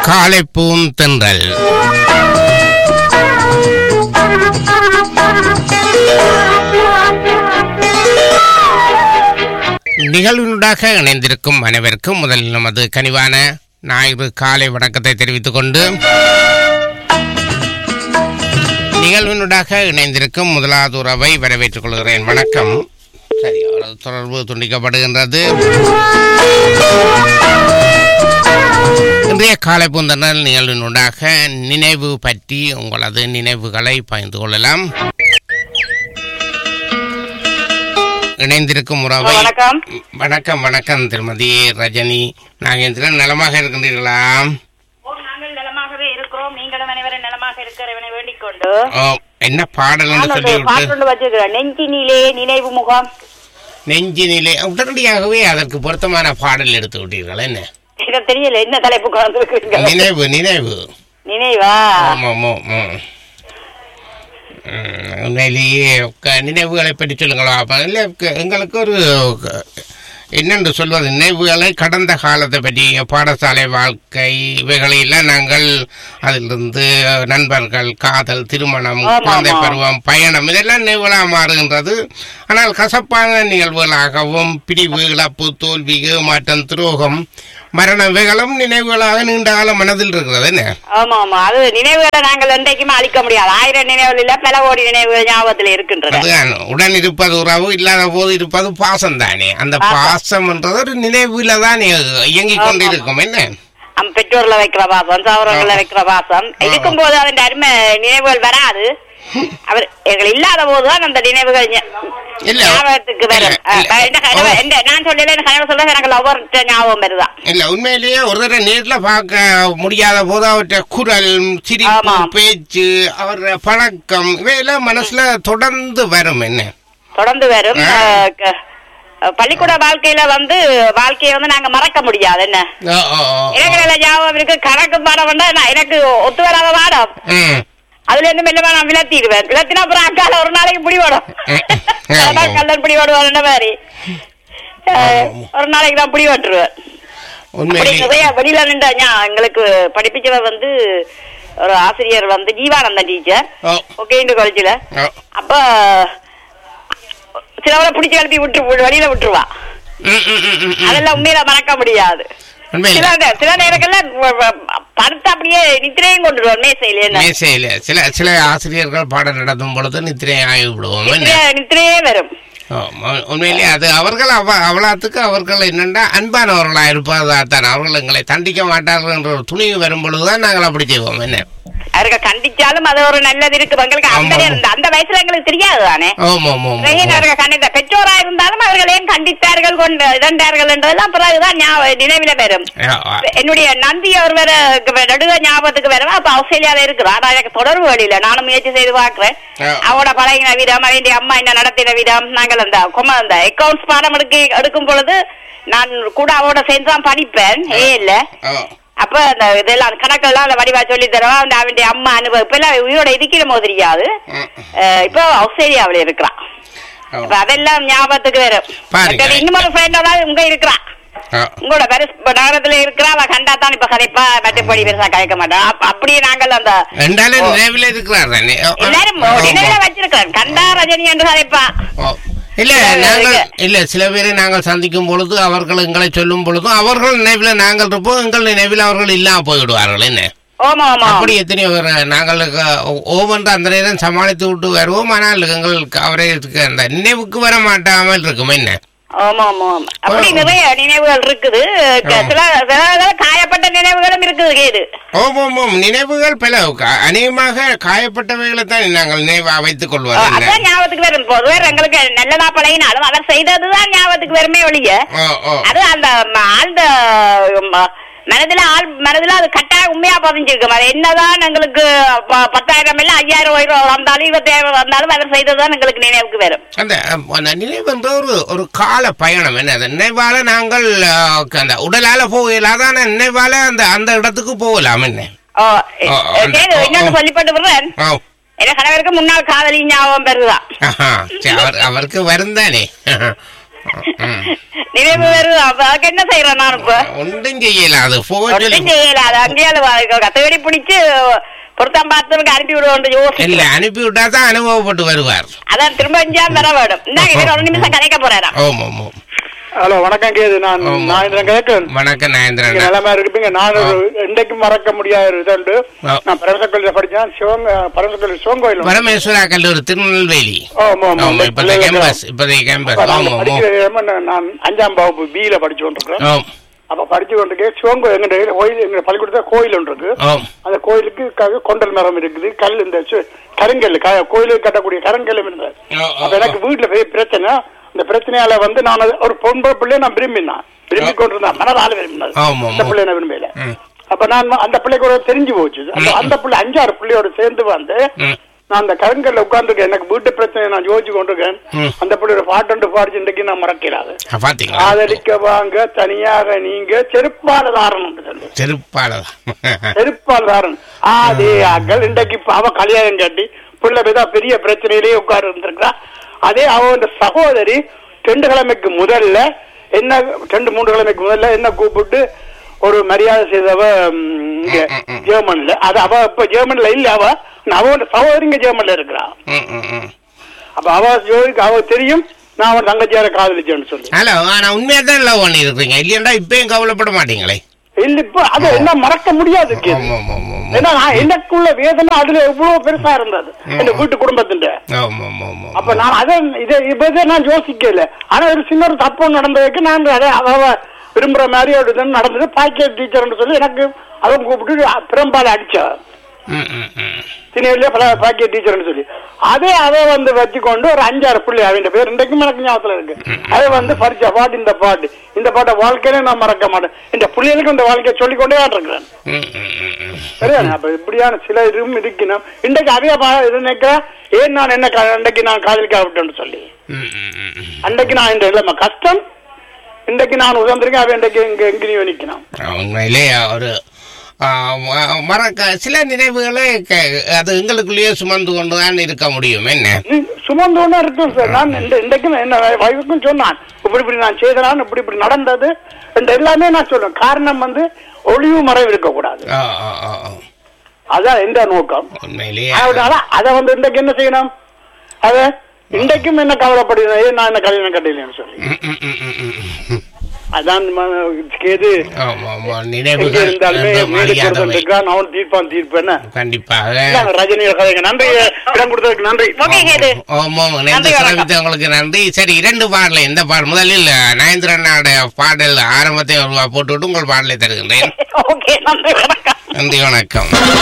காலை பூந்தென்றல் நிகழ்வினூடாக இணைந்திருக்கும் அனைவருக்கும் முதலில் நமது கனிவான ஞாயிறு காலை வணக்கத்தை தெரிவித்துக் கொண்டு நிகழ்வினூடாக இணைந்திருக்கும் முதலாவது உறவை வரவேற்றுக் கொள்கிறேன் வணக்கம் சரி அவரது தொடர்பு துண்டிக்கப்படுகின்றது இன்றைய காலை பூந்தனல் நிகழ்வினூடாக நினைவு பற்றி உங்களது நினைவுகளை பகிர்ந்து கொள்ளலாம் இணைந்திருக்கும் உறவை வணக்கம் வணக்கம் வணக்கம் திருமதி ரஜினி நாகேந்திரன் நலமாக இருக்கின்றீர்களா நாங்கள் நலமாகவே இருக்கிறோம் நீங்களும் அனைவரும் நலமாக இருக்கிறவனை வேண்டிக் கொண்டு ஓ, என்ன பாடல் என்று நான் சொல்லி ஒரு பாட்டு ஒன்று வச்சிருக்கிறேன் நெஞ்சினிலே நினைவு முகம் நெஞ்சினிலே உடனடியாகவே அதற்கு பொருத்தமான பாடல் எடுத்து விட்டீர்கள் என்ன எனக்கு தெரியல என்ன தலைப்புக்கு வந்திருக்கீங்க நினைவு நினைவு நினைவா ஆமாம் ஆமாம் ம், உண்மையிலேயே க- நினைவுகளை பற்றி சொல்லுங்களா அப்ப இல்லை க- எங்களுக்கு ஒரு க- என்னென்று சொல்வது நினைவுகளை கடந்த காலத்தை பற்றி பாடசாலை வாழ்க்கை இவைகளெல்லாம் நாங்கள் அதிலிருந்து நண்பர்கள் காதல் திருமணம் ஆமா, குழந்தை ஆமா. பருவம் பயணம் இதெல்லாம் நினைவுகளாக மாறுகின்றது ஆனால் கசப்பான நிகழ்வுகளாகவும் பிரிவு இழப்பு தோல்வி ஏமாற்றம் துரோகம் மரணம் இவைகளும் நினைவுகளாக நீண்ட காலம் மனதில் இருக்கிறது என்ன ஆமா ஆமா அது நினைவுகளை நாங்கள் என்றைக்குமே அழிக்க முடியாது ஆயிரம் நினைவுகள் இல்ல பல கோடி நினைவுகள் ஞாபகத்தில் இருக்கின்றன அதுதான் உடன் இருப்பது உறவு இல்லாத போது இருப்பது பாசம் தானே அந்த பாசம்ன்றது ஒரு நினைவுல தான் இயங்கிக் கொண்டிருக்கும் என்ன நம் பெற்றோர்ல வைக்கிற பாசம் சௌரங்கள்ல வைக்கிற பாசம் இருக்கும் போது அதன் அருமை நினைவுகள் வராது அவர் எங்கள் இல்லாத போதுதான் அந்த நினைவுகள் ஞா- இல்ல. ஞாபகத்துக்கு வரும் இல்ல, இல்ல. அஹ், இந்த கனவு- ஓ. இந்த- நான் சொல்லல இந்த கனவு சொல்றது எனக்கு ஒவ்வொரு ஞாபகம் வருதா இல்ல உண்மையிலேயே ஒரு தடவை நேர்ல பார்க்க முடியாத போது அவருடைய குரல் சிரிப்பு ஆமாம். பேச்சு அவருடைய பழக்கம் இவையெல்லாம் மனசுல தொடர்ந்து வரும் என்ன தொடர்ந்து வரும் ஆ. அஹ், க- அஹ், பள்ளிக்கூட வாழ்க்கையில வந்து வாழ்க்கையை வந்து நாங்க மறக்க முடியாது என்ன ஓ, ஓ, ஓ, ஓ. எனக்கு நல்ல ஞாபகம் இருக்கு கணக்கு பாடம் வந்தா நான் எனக்கு ஒத்து வராத பாடம் ம். அதுல இருந்து மெல்லமா நான் விளத்திடுவேன் விளத்தினா அப்புறம் அக்கால ஒரு நாளைக்கு பிடி ஓடும் ம். ஆமா. கல்லன் பிடி ஓடுவாருன்ற மாதிரி அஹ், ஆமா. ஒரு நாளைக்கு நான் பிடி ஓட்டுருவேன் அப்படி உண்மையிலேயே நிறைய வெளியில நின்ற ஞா- எங்களுக்கு படிப்பிச்சவர் வந்து ஒரு ஆசிரியர் வந்து ஜீவானந்தன் டீச்சர் ஓ, ஓகே இந்த காலேஜில் ஓ. அப்ப சிலவரை பிடிச்சி கிளப்பி விட்டு வெளியில விட்டுருவா ம், ம், ம், ம், ம். அதெல்லாம் உண்மையில மறக்க முடியாது சில உண்மையில நே- சில நேரங்கள்ல வ- வ- படுத்து அப்படியே நித்திரையும் கொண்டுருவார் மேசையில என்ன மேசையில சில சில ஆசிரியர்கள் பாடம் நடத்தும் பொழுது நித்திரை ஆகி விடுவோம் என்ன? நித்திரையே- நித்திரையே வரும் ஆமா, உண்மையிலேயே அது அவர்கள் அவ அவலாத்துக்கு அவர்கள் என்னென்னா அன்பானவர்களா இருப்பதான் அவர்கள் எங்களை தண்டிக்க மாட்டார்கள் என்ற ஒரு துணிவு வரும் பொழுதுதான் நாங்கள் அப்படி செய்வோம் என்ன அவர்கள் கண்டிச்சாலும் அது ஒரு நல்லது இருக்கு எங்களுக்கு அந்த ஆமா. நேரம் அந்த வயசுல எங்களுக்கு தெரியாது தானே ஆமா ஆமா ஆமா, ஆமா அவர்கள் கண்டித்த பெற்றோரா இருந்தாலும் அவர்கள் ஏன் கண்டித்தார்கள் கொண்டு இதண்டார்கள் என்றதெல்லாம் பிறகுதான் ஞாபக- நினைவில வரும் ஆ, ஆ. என்னுடைய நந்தி அவர் வேற நடுக ஞாபகத்துக்கு வேற அப்ப ஆஸ்திரேலியால இருக்கிறா ஆனா எனக்கு தொடர்பு வழியில நானும் முயற்சி செய்து பாக்குறேன் ஆ. அவனோட பழகின விதம் அவனுடைய அம்மா என்ன நடத்தின விதம் நாங்கள் அந்த கொம அந்த அக்கௌண்ட்ஸ் பாடம் எடுக்க எடுக்கும் பொழுது நான் கூட அவனோட சேர்ந்து தான் படிப்பேன் ஏ இல்ல ஆ. அப்ப அந்த இதெல்லாம் கணக்கெல்லாம் அந்த வடிவா சொல்லி தரவா அந்த அவனுடைய அம்மா அனுபவம் இப்ப எல்லாம் உயிரோட இருக்கிற போது தெரியாது ம். அஹ் இப்போ ஆஸ்திரேலியாவுல இருக்கிறான் ஆ. இப்ப அதெல்லாம் ஞாபகத்துக்கு வரும் பாருங்க. மற்றது இன்னும் ஒரு ஃப்ரெண்ட் தான் உங்க இருக்கிறா ஆ. உங்களோட பெருசு இப்ப நகரத்துல இருக்கிறா அவ கண்டா தான் இப்ப கதைப்பா மற்றபடி பெருசா கதைக்க மாட்டான் அப்ப அப்படியே நாங்கள் அந்த ரெண்டாலும் நினைவில் இருக்கிறார் தானே ஆ, ஆ. எல்லாரும் ஆமா. நினைவுல வச்சிருக்கிறோம் கண்டா ரஜினி என்று கதைப்பா ஓ. இல்ல நாங்கள் இல்ல சில பேரை நாங்கள் சந்திக்கும் பொழுது அவர்கள் எங்களை சொல்லும் பொழுதும் அவர்கள் நினைவில் நாங்கள் இருப்போம் எங்கள் நினைவில் அவர்கள் இல்லாம போய்விடுவார்கள் என்ன ஓமா ஓமா அப்படி எத்தனையோ பேர் நாங்கள் ஓவென்று அந்த நேரம் சமாளித்து விட்டு வருவோம் ஆனால் எங்களுக்கு அவரை அந்த நினைவுக்கு வர மாட்டாமல் இருக்கும் என்ன ஆமா ஆமா ஆமா. அப்படி ஆ. நிறைய நினைவுகள் இருக்குது க- ஆமா. சில சில காயப்பட்ட நினைவுகளும் இருக்குது கேது ஓம் ஓம் ஓம் நினைவுகள் பல க- அநேகமாக காயப்பட்டவைகளை தான் நாங்கள் நினைவா வைத்துக் கொள்வது என்ன அதான் ஞாபகத்துக்கு வரும் பொதுவே எங்களுக்கு நல்லதா பழகினாலும் அவர் செய்ததுதான் ஞாபகத்துக்கு வருமே ஒழிய ஓ ஓ அது அந்த ம- ஆழ்ந்த ம- மனதுல ஆள் மனதுல அது கட்டாய உண்மையா பதிஞ்சிருக்கும் அது என்னதான் எங்களுக்கு ப- பத்தாயிரம் இல்ல ஐயாயிரம் ரூபாய் வந்தாலும் இருபத்தாயிரம் வந்தாலும் அவர் செய்ததுதான் எங்களுக்கு நினைவுக்கு வரும் அந்த அஹ், அந்த நினைவு என்ற ஒரு ஒரு கால பயணம் என்ன அந்த நினைவால நாங்கள் அஹ், அந்த உடலால போகலாம் ஆனா நினைவால அந்த அந்த இடத்துக்கு போகலாம் என்ன ஓ, ஓ, அந்த- கேது, ஓ, இன்னொன்னு ஓ. சொல்லிப்பட்டு விடுறேன் ஓ என் கணவருக்கு முன்னாள் காதலி ஞாபகம் பெறுதான் ஆஹா, சரி, அவர் அவருக்கு வருந்தானே ம். நினைவு வருது அப்ப அதுக்கு என்ன செய்யறேன் நான் இப்ப ஒன்றும் செய்யல அது போக ஒன்றும் சொல்லி செய்யல அது அங்கேயால தேடி பிடிச்சு பொருத்தம் பார்த்தவனுக்கு அனுப்பி விடுவோம் இல்ல யோசிச்சு அனுப்பி விட்டா தான் அனுபவப்பட்டு வருவார் அதான் திரும்ப அஞ்சாம் வர வேணும் இந்தாங்க இவர் ஒரு நிமிஷம் கதைக்க போறாராம் ஓம் ஓம் ஓம் ஹலோ வணக்கம் கேது நான் ஆமா. நான் இதில் கேட்கிறேன் வணக்கம் நீங்க நயந்திரன் நிலைமை இருப்பீங்க நான் ஒரு இன்றைக்கும் மறக்க முடியாத ஒரு இதுண்டு ஆ. நான் பரமச கோயிலில் படித்தேன் சிவங்க பரமச கோயில் சிவன் கோயில் பரமேஸ்வரா கல்லூரி திருநெல்வேலி ஆமா ஆமா ஆமா இப்போதைய கேம்பஸ் இப்போதைய கேம்பஸ் அப்ப நாங்க ஆமா ஆமா படிக்கிற இடமா நான் நான் அஞ்சாம் வகுப்பு பியில படிச்சு கொண்டிருக்கேன் ஓம் அப்ப படிச்சு கொண்டிருக்கேன் சிவன் கோயில் எங்க கோயில் எங்க பள்ளிக்கூடத்துல கோயில் ஒன்று இருக்கு ஓம் அந்த கோயிலுக்கு க- கொண்டல் மரம் இருக்குது கல் இந்த சு- கருங்கல் க- கோயிலுக்கு கட்டக்கூடிய கருங்கல்லும் இருந்தது ஓ, ஓ, அப்ப எனக்கு வீட்டுல பெரிய பிரச்சனை அந்த பிரச்சனையால வந்து நான் அது- ஒரு பொம்பளை பிள்ளைய நான் விரும்பினேன் விரும்பி கொண்டிருந்தேன் மனதால விரும்பினது ஆமா, அந்த ஆமா. பிள்ளைய நான் விரும்பல ம். அப்ப நான் அந்த பிள்ளைக்கு ஒரு தெரிஞ்சு போச்சு அந்த- ம். அந்த பிள்ளை அஞ்சாறு பிள்ளையோட சேர்ந்து வந்து ம். நான் அந்த கருங்கல்ல உட்கார்ந்துருக்கேன் எனக்கு வீட்டு பிரச்சனை நான் யோசிச்சு கொண்டிருக்கேன் ம். அந்த பிள்ளையோட பாட்டு பாடிச்சு இன்றைக்கு நான் மறக்கிறாது ஆ, பாத்தீங்களா ஆதரிக்க வாங்க தனியாக நீங்க செருப்பால தாரணம் சொல்லு செருப்பாளர் செருப்பாளர் அதே ஆக்கள் இன்றைக்கு இப்ப அவ கல்யாணம் கட்டி பிள்ளை பேதா பெரிய பிரச்சனையிலேயே உட்கார்ந்து இருந்திருக்கா அதே அவன் சகோதரி ரெண்டு கிழமைக்கு முதல்ல என்ன ரெண்டு மூன்று கிழமைக்கு முதல்ல என்ன கூப்பிட்டு ஒரு மரியாதை செய்தவ ம், இங்க ம், ம், ம். ஜெர்மன்ல அது அவ இப்ப ஜெர்மன்ல இல்ல அவ அவன் சகோதரி இங்க ஜெர்மன்ல இருக்கிறா ம், ம், ம். அப்ப அவ ஜோதிக்கு அவ தெரியும் நான் அவன் தங்கச்சியார காதலிச்சேன்னு சொல்லி ஹலோ ஆனா உண்மையா தான் லவ் பண்ணி இருக்கீங்க இல்லையாண்டா இப்பயும் கவலைப்பட மாட்டீங்களே இல்ல இப்ப அது என்ன மறக்க முடியாது கேது. ஆமா ஆமா ஆமா ஆமா ஏன்னா நான் எனக்குள்ள வேதனை அதுல எவ்வளவு பெருசா இருந்தது என் வீட்டு குடும்பத்தின் ஆமா ஆமா ஆமா அப்ப நான் அதை இதை இதை நான் யோசிக்கல ஆனா ஒரு சின்ன ஒரு தப்பு நடந்ததுக்கு நான் அதை அவ அவ விரும்புற மாதிரி ஒரு இது நடந்தது பாக்கெட் டீச்சர்னு சொல்லி எனக்கு அவன் கூப்பிட்டு பெரும்பாலும் அடிச்சா ம், ம், ம். திணையிலே பல பாக்கெட் டீச்சர்னு சொல்லி அதே அதை வந்து வச்சுக்கொண்டு ஒரு அஞ்சாறு பிள்ளை அவன் பேர் இன்றைக்கும் எனக்கு ஞாபகத்துல இருக்கு அதை வந்து பறிச்ச பாட்டு இந்த பாட்டு இந்த பாட்டை வாழ்க்கையில நான் மறக்க மாட்டேன் இந்த பிள்ளைகளுக்கு இந்த வாழ்க்கையை சொல்லிக்கொண்டே தான் இருக்கிறேன் ம், ம், ம், ம். சரியா அப்ப இப்படியான சில இதுவும் இருக்கணும் இன்றைக்கு அதே பா- இது நினைக்கிறேன் ஏன் நான் என்ன கா- இன்றைக்கு நான் காதலிக்க விட்டேன்னு சொல்லி ம், ம், ம், ம். அன்றைக்கு நான் இந்த இல்லம்மா கஷ்டம் இன்றைக்கு நான் உதந்திருக்கேன் அவன் இன்றைக்கு இங்க எங்கேயும் நிக்கணும் உண்மையிலே ஒரு ஆ, ம- மறக்க சில நினைவுகளை க- அது எங்களுக்குள்ளேயே சுமந்து கொண்டு தான் இருக்க முடியும் என்ன சுமந்து ஒண்ணா இருக்கும் சார் நான் இந்த இன்றைக்கும் என்ன வைஃபுக்கும் சொன்னான் இப்படி இப்படி நான் செய்தனான் இப்படி இப்படி நடந்தது இந்த எல்லாமே நான் சொல்றேன் காரணம் வந்து ஒளிவு மறைவு இருக்கக்கூடாது ஆ, ஆ, ஆ, ஆ. அதான் எந்த நோக்கம் உண்மையிலேயே அதனால அதை வந்து இன்றைக்கு என்ன செய்யணும் அத இன்றைக்கும் என்ன கவலைப்படுகிறேன் ஏன் நான் என்ன கல்யாணம் கட்டலைன்னு சொல்லி ம், ம், ம், ம், ம், ம். அதான் ம- கேது ஆமா, ஆமா. எங்க நினைவுகள் இருந்தாலுமே என்றும் வீடு அழியாதவை. கொடுத்துருக்கான் அவன் தீர்ப்பான் தீர்ப்பு என்ன கண்டிப்பாக இந்தாங்க, ரஜினியோட கதைங்க நன்றி இடம் கொடுத்ததுக்கு நன்றி ஓகே கேது ஆமா நேற்று நன்றி, வணக்கம். சிறப்பித்தவங்களுக்கு நன்றி சரி இரண்டு பாடல எந்த பாடல் முதலில் நயந்திரனோட பாடல் ஆரம்பத்தை ஒரு போட்டுவிட்டு உங்கள் பாடலை தருகின்றேன் ஓகே நன்றி வணக்கம் நன்றி வணக்கம்